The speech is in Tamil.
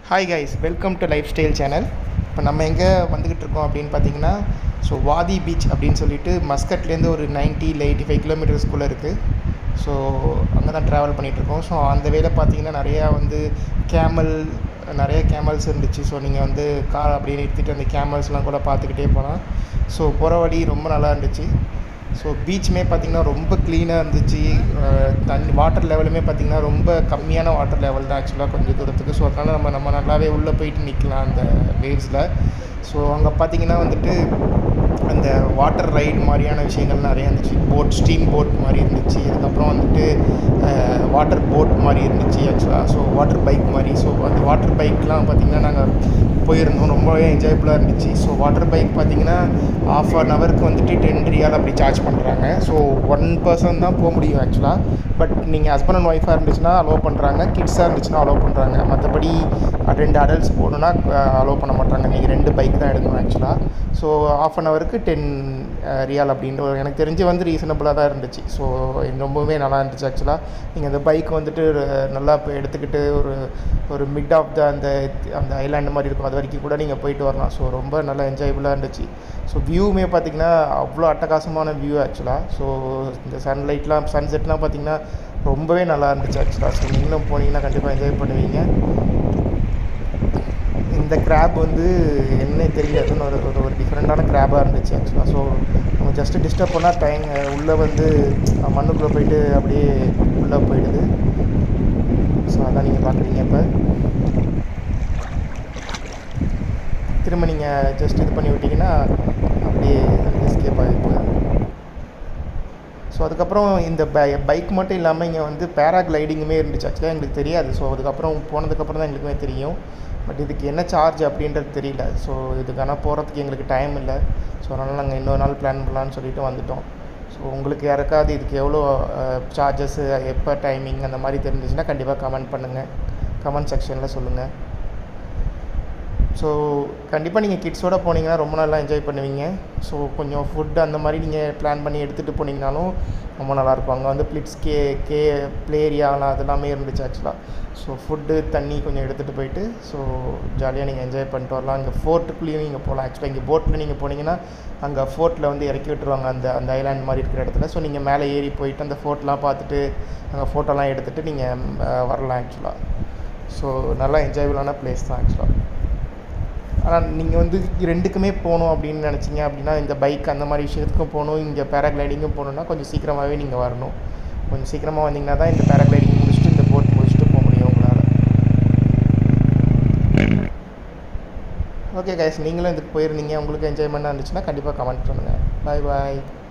hi guys welcome to lifestyle channel இப்போ நம்ம எங்கே வந்துக்கிட்டு இருக்கோம் அப்படின்னு பார்த்தீங்கன்னா ஸோ வாதி பீச் அப்படின்னு சொல்லிட்டு மஸ்கட்லேருந்து ஒரு 90 இல்லை எயிட்டி ஃபைவ் கிலோமீட்டர்ஸ்குள்ளே இருக்குது ஸோ அங்கே தான் ட்ராவல் பண்ணிகிட்ருக்கோம் ஸோ அந்த வேலை பார்த்தீங்கன்னா நிறையா வந்து கேமல் நிறைய கேமல்ஸ் இருந்துச்சு ஸோ நீங்கள் வந்து கார் அப்படியே நிறுத்திட்டு அந்த கேமல்ஸ்லாம் கூட பார்த்துக்கிட்டே போகலாம் ஸோ போகிற வழி ரொம்ப நல்லா இருந்துச்சு ஸோ பீச்சுமே பார்த்திங்கன்னா ரொம்ப க்ளீனாக இருந்துச்சு அஹ் தண்ணி வாட்டர் லெவலுமே பார்த்திங்கன்னா ரொம்ப கம்மியான வாட்டர் லெவல் தான் ஆக்சுவலாக கொஞ்சம் தூரத்துக்கு ஸோ அதனால் நம்ம நம்ம நல்லாவே உள்ளே போயிட்டு நிற்கலாம் அந்த வேவ்ஸில் ஸோ அங்கே பார்த்திங்கன்னா வந்துட்டு அந்த வாட்டர் ரைடு மாதிரியான விஷயங்கள் நிறைய இருந்துச்சு போட் ஸ்டீம் போட் மாதிரி இருந்துச்சு அதுக்கப்புறம் வந்துட்டு வாட்டர் போட் மாதிரி இருந்துச்சு ஆக்சுவலாக ஸோ வாட்டர் பைக் மாதிரி ஸோ அந்த வாட்டர் பைக்லாம் பார்த்திங்கன்னா நாங்கள் போயிருந்தோம் ரொம்பவே என்ஜாயபுளாக இருந்துச்சு ஸோ வாட்டர் பைக் பார்த்தீங்கன்னா ஆஃப் அன் ஹவருக்கு வந்துட்டு டென் ரியால் அப்படி சார்ஜ் பண்ணுறாங்க ஸோ ஒன் பர்சன் தான் போக முடியும் ஆக்சுவலாக பட் நீங்கள் ஹஸ்பண்ட் அண்ட் ஒய்ஃபாக இருந்துச்சுன்னா அலோவ் பண்ணுறாங்க கிட்ஸாக இருந்துச்சுன்னா அலோவ் பண்ணுறாங்க மற்றபடி ரெண்டு அடல்ட்ஸ் போகணுன்னா அலோவ் பண்ண மாட்டாங்க நீங்கள் ரெண்டு பைக் தான் எடுக்கணும் ஆக்சுவலாக ஸோ ஆஃப் அன் ஹவருக்கு டென் ரியால் அப்படின்ற ஒரு எனக்கு தெரிஞ்சு வந்து ரீசனபுளாக தான் இருந்துச்சு ஸோ ரொம்பவே நல்லா இருந்துச்சு ஆக்சுவலாக நீங்கள் அந்த பைக் வந்துட்டு நல்லா இப்போ எடுத்துக்கிட்டு ஒரு ஒரு மிட் ஆஃப் த அந்த அந்த ஐலாண்டு மாதிரி இருக்கும் அது வரைக்கும் கூட நீங்கள் போயிட்டு வரலாம் ஸோ ரொம்ப நல்லா என்ஜாயபுளாக இருந்துச்சு ஸோ வியூவுமே பார்த்திங்கன்னா அவ்வளோ அட்டகாசமான வியூ ஆக்சுவலாக ஸோ இந்த சன்லைட்லாம் சன்செட்லாம் பார்த்திங்கன்னா ரொம்பவே நல்லா இருந்துச்சு ஆக்சுவலாக ஸோ நீங்களும் போனீங்கன்னா கண்டிப்பாக என்ஜாய் பண்ணுவீங்க இந்த கிராப் வந்து என்ன தெரியாதுன்னு ஒரு ஒரு ஒரு டிஃப்ரெண்ட்டான கிராபாக இருந்துச்சு ஆக்சுவலாக ஸோ நம்ம ஜஸ்ட்டு டிஸ்டர்ப் பண்ணால் டைம் உள்ளே வந்து மண்ணுக்குள்ளே போயிட்டு அப்படியே உள்ளே போயிடுது ஸோ அதான் நீங்கள் பார்க்குறீங்க இப்போ திரும்ப நீங்கள் ஜஸ்ட் இது பண்ணி விட்டிங்கன்னா அப்படியே எஸ்கேப் ஆகிருக்கும் ஸோ அதுக்கப்புறம் இந்த பை பைக் மட்டும் இல்லாமல் இங்கே வந்து பேராகிளைடிங்குமே இருந்துச்சு ஆக்சுவலாக எங்களுக்கு தெரியாது ஸோ அதுக்கப்புறம் போனதுக்கப்புறம் தான் எங்களுக்குமே தெரியும் பட் இதுக்கு என்ன சார்ஜ் அப்படின்றது தெரியல ஸோ இதுக்கான போகிறதுக்கு எங்களுக்கு டைம் இல்லை ஸோ அதனால் நாங்கள் இன்னொரு நாள் பிளான் பண்ணலான்னு சொல்லிட்டு வந்துட்டோம் ஸோ உங்களுக்கு யாருக்காவது இதுக்கு எவ்வளோ சார்ஜஸ்ஸு எப்போ டைமிங் அந்த மாதிரி தெரிஞ்சிச்சுன்னா கண்டிப்பாக கமெண்ட் பண்ணுங்கள் கமெண்ட் செக்ஷனில் சொல்லுங்கள் ஸோ கண்டிப்பாக நீங்கள் கிட்ஸோடு போனீங்கன்னா ரொம்ப நல்லா என்ஜாய் பண்ணுவீங்க ஸோ கொஞ்சம் ஃபுட் அந்த மாதிரி நீங்கள் பிளான் பண்ணி எடுத்துகிட்டு போனீங்கனாலும் ரொம்ப நல்லாயிருக்கும் அங்கே வந்து பிளிட்ஸ் கே கே ப்ளே ஏரியாலாம் அதெல்லாமே இருந்துச்சு ஆக்சுவலாக ஸோ ஃபுட்டு தண்ணி கொஞ்சம் எடுத்துகிட்டு போயிட்டு ஸோ ஜாலியாக நீங்கள் என்ஜாய் பண்ணிட்டு வரலாம் அங்கே ஃபோர்ட்டுக்குள்ளேயும் நீங்கள் போகலாம் ஆக்சுவலாக இங்கே போட்டில் நீங்கள் போனீங்கன்னா அங்கே ஃபோர்ட்டில் வந்து இறக்கி விட்டுருவாங்க அந்த அந்த ஐலாண்ட் மாதிரி இருக்கிற இடத்துல ஸோ நீங்கள் மேலே ஏறி போயிட்டு அந்த ஃபோர்ட்லாம் பார்த்துட்டு அங்கே ஃபோட்டோலாம் எடுத்துகிட்டு நீங்கள் வரலாம் ஆக்சுவலாக ஸோ நல்லா என்ஜாயபுளான பிளேஸ் தான் ஆக்சுவலாக ஆனால் நீங்கள் வந்து ரெண்டுக்குமே போகணும் அப்படின்னு நினச்சிங்க அப்படின்னா இந்த பைக் அந்த மாதிரி விஷயத்துக்கும் போகணும் இங்கே பேராகிளைடிங்கும் போகணுன்னா கொஞ்சம் சீக்கிரமாகவே நீங்கள் வரணும் கொஞ்சம் சீக்கிரமாக வந்தீங்கன்னா தான் இந்த பேராகிளைடிங் முடிச்சுட்டு இந்த போட் முடிச்சுட்டு போக முடியும் உங்களால் ஓகே கைஸ் நீங்களும் இதுக்கு போயிருந்தீங்க உங்களுக்கு என்ஜாய்மெண்ட்டாக இருந்துச்சுன்னா கண்டிப்பாக கமெண்ட் பண்ணுங்கள் பாய் பாய்